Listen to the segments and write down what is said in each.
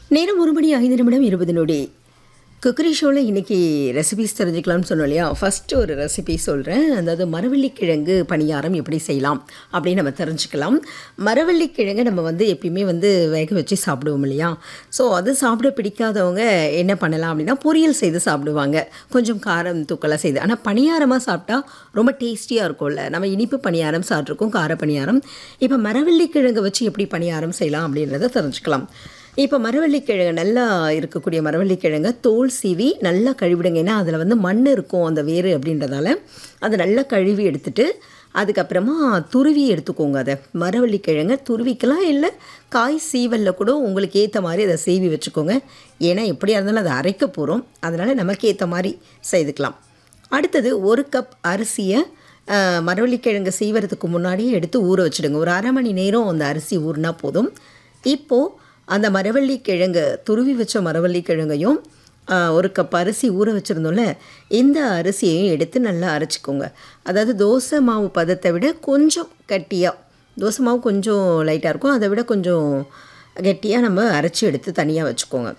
நேரம் ஒரு மணி ஐந்து நிமிடம் இருபது நொடி குக்கரி ஷோவில் இன்றைக்கி ரெசிபிஸ் தெரிஞ்சுக்கலாம்னு சொன்னோம் இல்லையா ஃபஸ்ட்டு ஒரு ரெசிபி சொல்கிறேன் அதாவது மரவள்ளிக்கிழங்கு பணியாரம் எப்படி செய்யலாம் அப்படின்னு நம்ம தெரிஞ்சுக்கலாம் மரவள்ளிக்கிழங்கு நம்ம வந்து எப்பயுமே வந்து வேக வச்சு சாப்பிடுவோம் இல்லையா ஸோ அது சாப்பிட பிடிக்காதவங்க என்ன பண்ணலாம் அப்படின்னா பொரியல் செய்து சாப்பிடுவாங்க கொஞ்சம் காரம் தூக்கலாக செய்து ஆனால் பணியாரமாக சாப்பிட்டா ரொம்ப டேஸ்டியாக இருக்கும்ல நம்ம இனிப்பு பணியாரம் சாப்பிட்ருக்கோம் கார பணியாரம் இப்போ மரவள்ளிக்கிழங்கு வச்சு எப்படி பணியாரம் செய்யலாம் அப்படின்றத தெரிஞ்சுக்கலாம் இப்போ மரவள்ளிக்கிழங்கு நல்லா இருக்கக்கூடிய மரவள்ளிக்கிழங்கை தோல் சீவி நல்லா கழுவிடுங்க ஏன்னா அதில் வந்து மண் இருக்கும் அந்த வேறு அப்படின்றதால அதை நல்லா கழுவி எடுத்துட்டு அதுக்கப்புறமா துருவி எடுத்துக்கோங்க அதை மரவள்ளிக்கிழங்கை துருவிக்கலாம் இல்லை காய் சீவலில் கூட உங்களுக்கு ஏற்ற மாதிரி அதை சீவி வச்சுக்கோங்க ஏன்னா எப்படியா இருந்தாலும் அதை அரைக்க போகிறோம் அதனால் நமக்கு ஏற்ற மாதிரி செய்துக்கலாம் அடுத்தது ஒரு கப் அரிசியை அஹ், மரவள்ளிக்கிழங்கு செய்வறதுக்கு முன்னாடியே எடுத்து ஊற வச்சுடுங்க ஒரு அரை மணி நேரம் அந்த அரிசி ஊறினா போதும் இப்போது அந்த மரவள்ளி கிழங்கு துருவி வச்ச மரவள்ளி கிழங்கையும் ஆஹ், ஒரு கப் அரிசி ஊற வச்சுருந்தோம்ல இந்த அரிசியையும் எடுத்து நல்லா அரைச்சிக்கோங்க அதாவது தோசை மாவு பதத்தை விட கொஞ்சம் கட்டியாக தோசை மாவு கொஞ்சம் லைட்டாக இருக்கும் அதை விட கொஞ்சம் கெட்டியாக நம்ம அரைச்சி எடுத்து தனியாக வச்சுக்கோங்க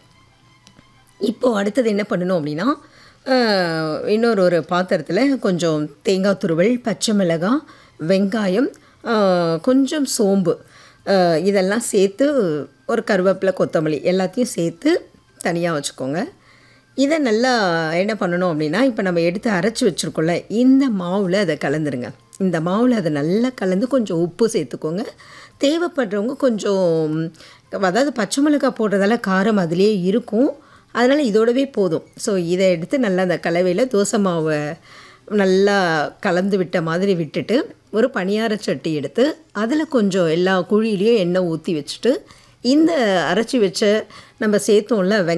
இப்போது அடுத்தது என்ன பண்ணணும் அப்படின்னா ஆஹ், இன்னொரு ஒரு பாத்திரத்தில் கொஞ்சம் தேங்காய் துருவல் பச்சை மிளகாய் வெங்காயம் ஆஹ், கொஞ்சம் சோம்பு ஆஹ், இதெல்லாம் சேர்த்து ஒரு கருவேப்பிலை கொத்தமல்லி எல்லாத்தையும் சேர்த்து தனியாக வச்சுக்கோங்க இதை நல்லா என்ன பண்ணணும் அப்படின்னா இப்போ நம்ம எடுத்து அரைச்சி வச்சுருக்கோம்ல இந்த மாவில் அதை கலந்துருங்க இந்த மாவில் அதை நல்லா கலந்து கொஞ்சம் உப்பு சேர்த்துக்கோங்க தேவைப்படுறவங்க கொஞ்சம் அதாவது பச்சை மிளகாய் போடுறதால காரம் அதிலே இருக்கும் அதனால் இதோடவே போதும் ஸோ இதை எடுத்து நல்லா அந்த கலவையில் தோசை மாவை நல்லா கலந்து விட்ட மாதிரி விட்டுட்டு ஒரு பணியார சட்டி எடுத்து அதில் கொஞ்சம் எல்லா குழியிலையும் எண்ணெய் ஊற்றி வச்சுட்டு இந்த அரைச்சி வச்ச நம்ம சேர்த்தோம்ல வெங்காயம்